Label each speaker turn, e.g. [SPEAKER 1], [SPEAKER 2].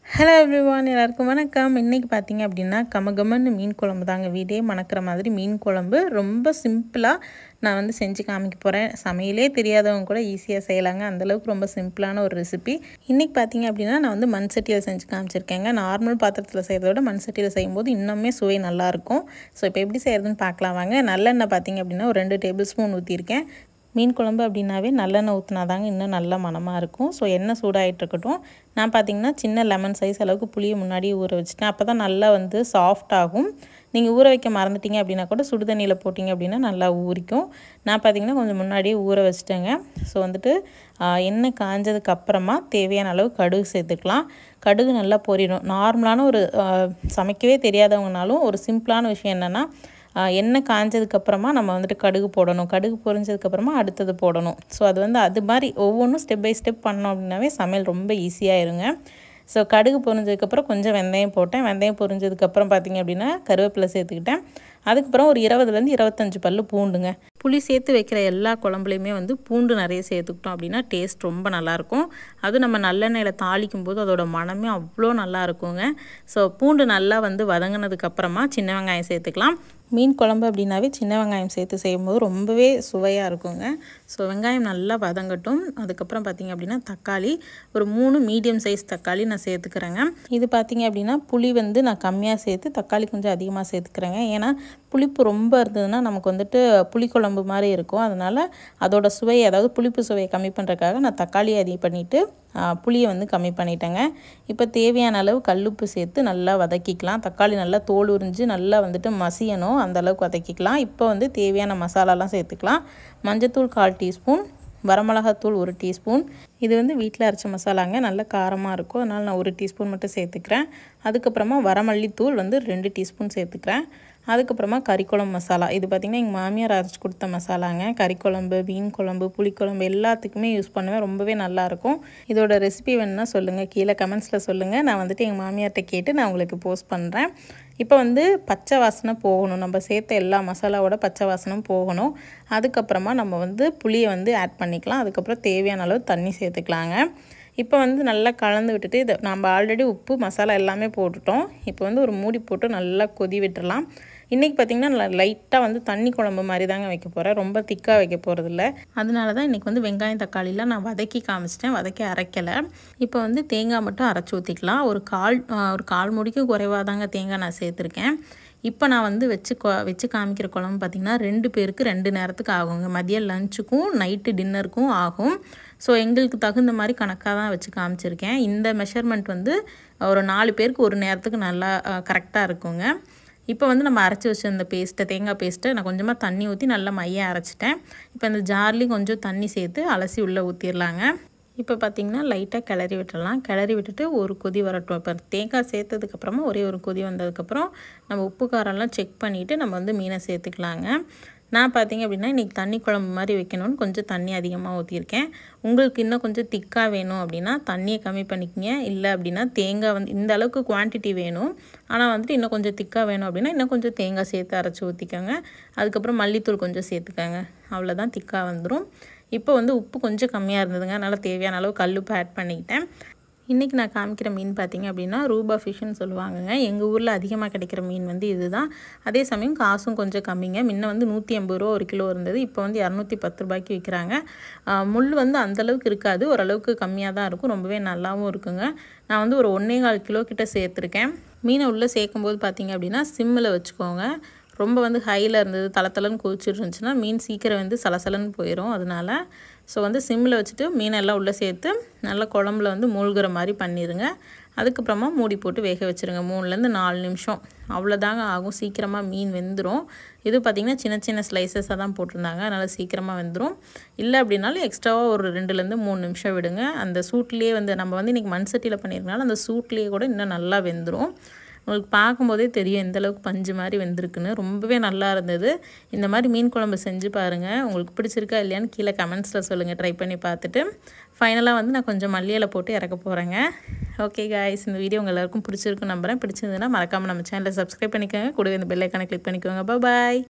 [SPEAKER 1] hello everyone எல்லாருக்கும் வணக்கம் இன்றைக்கி பார்த்தீங்க அப்படின்னா கமகமன்னு மீன் குழம்பு தாங்க வீடே மணக்கிற மாதிரி மீன் குழம்பு ரொம்ப சிம்பிளாக நான் வந்து செஞ்சு காமிக்க போகிறேன் சமையலே தெரியாதவங்க கூட ஈஸியாக செய்யலாங்க அந்தளவுக்கு ரொம்ப சிம்பிளான ஒரு ரெசிபி இன்றைக்கி பார்த்தீங்க அப்படின்னா நான் வந்து மண் சட்டியில் செஞ்சு காமிச்சிருக்கேங்க நார்மல் பாத்திரத்தில் செய்கிறத விட மண் சட்டியில் செய்யும்போது இன்னுமே சுவை நல்லாயிருக்கும் ஸோ இப்போ எப்படி செய்கிறதுன்னு பார்க்கலாம் வாங்க நல்லெண்ணெய் பார்த்தீங்க அப்படின்னா ஒரு ரெண்டு டேபிள் ஸ்பூன் ஊற்றிருக்கேன் மீன் குழம்பு அப்படின்னாவே நல்லெண்ணெய் ஊற்றினா தாங்க இன்னும் நல்ல மனமாக இருக்கும் ஸோ எண்ணெய் சூடாகிட்டு இருக்கட்டும் நான் பார்த்தீங்கன்னா சின்ன லெமன் சைஸ் அளவுக்கு புளியை முன்னாடி ஊற வச்சுட்டேன் அப்போ தான் நல்லா வந்து சாஃப்ட் ஆகும் நீங்கள் ஊற வைக்க மறந்துட்டீங்க அப்படின்னா கூட சுடு தண்ணியில் போட்டிங்க அப்படின்னா நல்லா ஊறிக்கும் நான் பார்த்தீங்கன்னா கொஞ்சம் முன்னாடியே ஊற வச்சுட்டேங்க ஸோ வந்துட்டு எண்ணெய் காஞ்சதுக்கு அப்புறமா தேவையான அளவு கடுகு சேர்த்துக்கலாம் கடுகு நல்லா பொரிடும் நார்மலான ஒரு சமைக்கவே தெரியாதவங்கனாலும் ஒரு சிம்பிளான விஷயம் என்னென்னா எண்ணெய் காஞ்சதுக்கப்புறமா நம்ம வந்துட்டு கடுகு போடணும் கடுகு பொரிஞ்சதுக்கப்புறமா அடுத்தது போடணும் ஸோ அது வந்து அது மாதிரி ஒவ்வொன்றும் ஸ்டெப் பை ஸ்டெப் பண்ணோம் அப்படின்னாவே சமையல் ரொம்ப ஈஸியாகிருங்க ஸோ கடுகு பொரிஞ்சதுக்கப்புறம் கொஞ்சம் வெந்தயம் போட்டேன் வெந்தயம் பொரிஞ்சதுக்கப்புறம் பார்த்திங்க அப்படின்னா கருவேப்பிலை சேர்த்துக்கிட்டேன் அதுக்கப்புறம் ஒரு இருபதுலேருந்து இருபத்தஞ்சி பல் பூண்டுங்க புளி சேர்த்து வைக்கிற எல்லா குழம்புலையுமே வந்து பூண்டு நிறைய சேர்த்துக்கிட்டோம் அப்படின்னா டேஸ்ட் ரொம்ப நல்லாயிருக்கும் அது நம்ம நல்லெண்ணெயில் தாளிக்கும் போது அதோட மனமே அவ்வளோ நல்லா இருக்குங்க ஸோ பூண்டு நல்லா வந்து வதங்கினதுக்கப்புறமா சின்ன வெங்காயம் சேர்த்துக்கலாம் மீன் குழம்பு அப்படின்னாவே சின்ன வெங்காயம் சேர்த்து செய்யும்போது ரொம்பவே சுவையாக இருக்குங்க ஸோ வெங்காயம் நல்லா வதங்கட்டும் அதுக்கப்புறம் பார்த்திங்க அப்படின்னா தக்காளி ஒரு மூணு மீடியம் சைஸ் தக்காளி நான் சேர்த்துக்கிறேங்க இது பார்த்திங்க அப்படின்னா புளி வந்து நான் கம்மியாக சேர்த்து தக்காளி கொஞ்சம் அதிகமாக சேர்த்துக்கிறேங்க ஏன்னா புளிப்பு ரொம்ப இருந்ததுன்னா நமக்கு வந்துட்டு புளிக்குழம்பு மாதிரி இருக்கும் அதனால் அதோட சுவை அதாவது புளிப்பு சுவையை கம்மி பண்ணுறதுக்காக நான் தக்காளி அதிகம் பண்ணிவிட்டு புளியை வந்து கம்மி பண்ணிட்டேங்க இப்போ தேவையான அளவு கல்லுப்பு சேர்த்து நல்லா வதக்கிக்கலாம் தக்காளி நல்லா தோல் உறிஞ்சு நல்லா வந்துட்டு மசியணும் அந்த அளவுக்கு வதக்கிக்கலாம் இப்போ வந்து தேவையான மசாலாலாம் சேர்த்துக்கலாம் மஞ்சத்தூள் கால் டீஸ்பூன் வரமிளகாத்தூள் ஒரு டீஸ்பூன் இது வந்து வீட்டில் அரைச்ச மசாலாங்க நல்ல காரமாக இருக்கும் அதனால் நான் ஒரு டீஸ்பூன் மட்டும் சேர்த்துக்கிறேன் அதுக்கப்புறமா வரமல்லித்தூள் வந்து ரெண்டு டீஸ்பூன் சேர்த்துக்கிறேன் அதுக்கப்புறமா கறிக்குழம்பு மசாலா இது பார்த்திங்கன்னா எங்கள் மாமியார் அரைச்சி கொடுத்த மசாலாங்க கறிக்குழம்பு மீன் குழம்பு புளிக்குழம்பு எல்லாத்துக்குமே யூஸ் பண்ணுவேன் ரொம்பவே நல்லாயிருக்கும் இதோட ரெசிபி வேணுன்னா சொல்லுங்கள் கீழே கமெண்ட்ஸில் சொல்லுங்கள் நான் வந்துட்டு எங்கள் மாமியார்கிட்ட கேட்டு நான் உங்களுக்கு போஸ்ட் பண்ணுறேன் இப்போ வந்து பச்சை வாசனை போகணும் நம்ம சேர்த்த எல்லா மசாலாவோட பச்சை வாசனும் போகணும் அதுக்கப்புறமா நம்ம வந்து புளியை வந்து ஆட் பண்ணிக்கலாம் அதுக்கப்புறம் தேவையான அளவு தண்ணி சேர்த்துக்கலாங்க இப்போ வந்து நல்லா கலந்து விட்டுட்டு இதை நம்ம ஆல்ரெடி உப்பு மசாலா எல்லாமே போட்டுட்டோம் இப்போ வந்து ஒரு மூடி போட்டு நல்லா கொதி விட்டுடலாம் இன்றைக்கி பார்த்திங்கன்னா லைட்டாக வந்து தண்ணி குழம்பு மாதிரி தாங்க வைக்க போகிறேன் ரொம்ப திக்காக வைக்க போகிறதில்ல அதனால தான் இன்றைக்கி வந்து வெங்காயம் தக்காளிலாம் நான் வதக்கி காமிச்சிட்டேன் வதக்கி அரைக்கலை இப்போ வந்து தேங்காய் மட்டும் அரைச்சி ஊற்றிக்கலாம் ஒரு கால் ஒரு கால் முடிக்கு குறைவாக தாங்க தேங்காய் நான் சேர்த்துருக்கேன் இப்போ நான் வந்து வச்சு வச்சு காமிக்கிற குழம்பு பார்த்திங்கன்னா ரெண்டு பேருக்கு ரெண்டு நேரத்துக்கு ஆகுங்க மதியம் லஞ்சுக்கும் நைட்டு டின்னருக்கும் ஆகும் ஸோ எங்களுக்கு தகுந்த மாதிரி கணக்காக தான் வச்சு காமிச்சிருக்கேன் இந்த மெஷர்மெண்ட் வந்து ஒரு நாலு பேருக்கு ஒரு நேரத்துக்கு நல்லா கரெக்டாக இருக்குங்க இப்போ வந்து நம்ம அரைச்சி வச்சுருந்த பேஸ்ட்டை தேங்காய் பேஸ்ட்டை நான் கொஞ்சமாக தண்ணி ஊற்றி நல்லா மைய அரைச்சிட்டேன் இப்போ இந்த ஜார்லேயும் கொஞ்சம் தண்ணி சேர்த்து அலசி உள்ளே ஊற்றிடலாங்க இப்போ பார்த்திங்கன்னா லைட்டாக கிளறி விட்டுடலாம் கிளறி விட்டுட்டு ஒரு கொதி வரட்டும் இப்போ தேங்காய் சேர்த்ததுக்கப்புறமா ஒரே ஒரு கொதி வந்ததுக்கப்புறம் நம்ம உப்பு காரம்லாம் செக் பண்ணிவிட்டு நம்ம வந்து மீனை சேர்த்துக்கலாங்க நான் பார்த்திங்க அப்படின்னா இன்றைக்கி தண்ணி குழம்பு மாதிரி வைக்கணும்னு கொஞ்சம் தண்ணி அதிகமாக ஊற்றிருக்கேன் உங்களுக்கு இன்னும் கொஞ்சம் திக்காக வேணும் அப்படின்னா தண்ணியை கம்மி பண்ணிக்கங்க இல்லை அப்படின்னா தேங்காய் வந்து இந்த அளவுக்கு குவான்டிட்டி வேணும் ஆனால் வந்துட்டு இன்னும் கொஞ்சம் திக்காக வேணும் அப்படின்னா இன்னும் கொஞ்சம் தேங்காய் சேர்த்து அரைச்சி ஊற்றிக்கோங்க அதுக்கப்புறம் மல்லித்தூள் கொஞ்சம் சேர்த்துக்கோங்க அவ்வளோதான் திக்காக வந்துடும் இப்போ வந்து உப்பு கொஞ்சம் கம்மியாக இருந்ததுங்க அதனால் தேவையான அளவு கல்லுப்பு ஆட் பண்ணிக்கிட்டேன் இன்றைக்கி நான் காமிக்கிற மீன் பார்த்திங்க அப்படின்னா ரூபா ஃபிஷ்ஷுன்னு சொல்லுவாங்கங்க எங்கள் ஊரில் அதிகமாக கிடைக்கிற மீன் வந்து இது தான் அதே சமயம் காசும் கொஞ்சம் கம்மிங்க முன்ன வந்து நூற்றி ஐம்பது ரூபா ஒரு கிலோ இருந்தது இப்போ வந்து இரநூத்தி பத்து ரூபாய்க்கு விற்கிறாங்க முள் வந்து அந்தளவுக்கு இருக்காது ஓரளவுக்கு கம்மியாக தான் இருக்கும் ரொம்பவே நல்லாவும் இருக்குங்க நான் வந்து ஒரு ஒன்றே கால் கிலோ கிட்ட சேர்த்துருக்கேன் மீனை உள்ளே சேர்க்கும்போது பார்த்திங்க அப்படின்னா சிம்மில் வச்சுக்கோங்க ரொம்ப வந்து ஹையில் இருந்தது தளத்தலன்னு கொதிச்சுட்டு இருந்துச்சுன்னா மீன் சீக்கிரம் வந்து சலசலன்னு போயிடும் அதனால் ஸோ வந்து சிம்மில் வச்சுட்டு மீனெல்லாம் உள்ளே சேர்த்து நல்லா குழம்புல வந்து மூழ்கிற மாதிரி பண்ணிடுங்க அதுக்கப்புறமா மூடி போட்டு வேக வச்சுருங்க மூணுலேருந்து நாலு நிமிஷம் அவ்வளோதாங்க ஆகும் சீக்கிரமாக மீன் வெந்துடும் இது பார்த்திங்கன்னா சின்ன சின்ன ஸ்லைசஸாக தான் போட்டிருந்தாங்க அதனால் சீக்கிரமாக வெந்துடும் இல்லை அப்படின்னாலும் எக்ஸ்ட்ராவாக ஒரு ரெண்டுலேருந்து மூணு நிமிஷம் விடுங்க அந்த சூட்லேயே வந்து நம்ம வந்து இன்றைக்கி மண் சட்டியில் பண்ணியிருக்கனால அந்த சூட்லேயே கூட இன்னும் நல்லா வெந்துடும் உங்களுக்கு பார்க்கும்போதே தெரியும் எந்த அளவுக்கு பஞ்சு மாதிரி வெந்திருக்குன்னு ரொம்பவே நல்லா இருந்தது இந்த மாதிரி மீன் குழம்பு செஞ்சு பாருங்கள் உங்களுக்கு பிடிச்சிருக்கா இல்லையான்னு கீழே கமெண்ட்ஸில் சொல்லுங்கள் ட்ரை பண்ணி பார்த்துட்டு ஃபைனலாக வந்து நான் கொஞ்சம் மல்லியில் போட்டு இறக்க போகிறேங்க ஓகே காய்ஸ் இந்த வீடியோ உங்கள் எல்லாருக்கும் பிடிச்சிருக்குன்னு நம்புகிறேன் பிடிச்சிருந்ததுன்னா மறக்காமல் நம்ம சேனலை சப்ஸ்கிரைப் பண்ணிக்கோங்க கூடவே இந்த பெல் ஐக்கானை கிளிக் பண்ணிக்கோங்க பாய்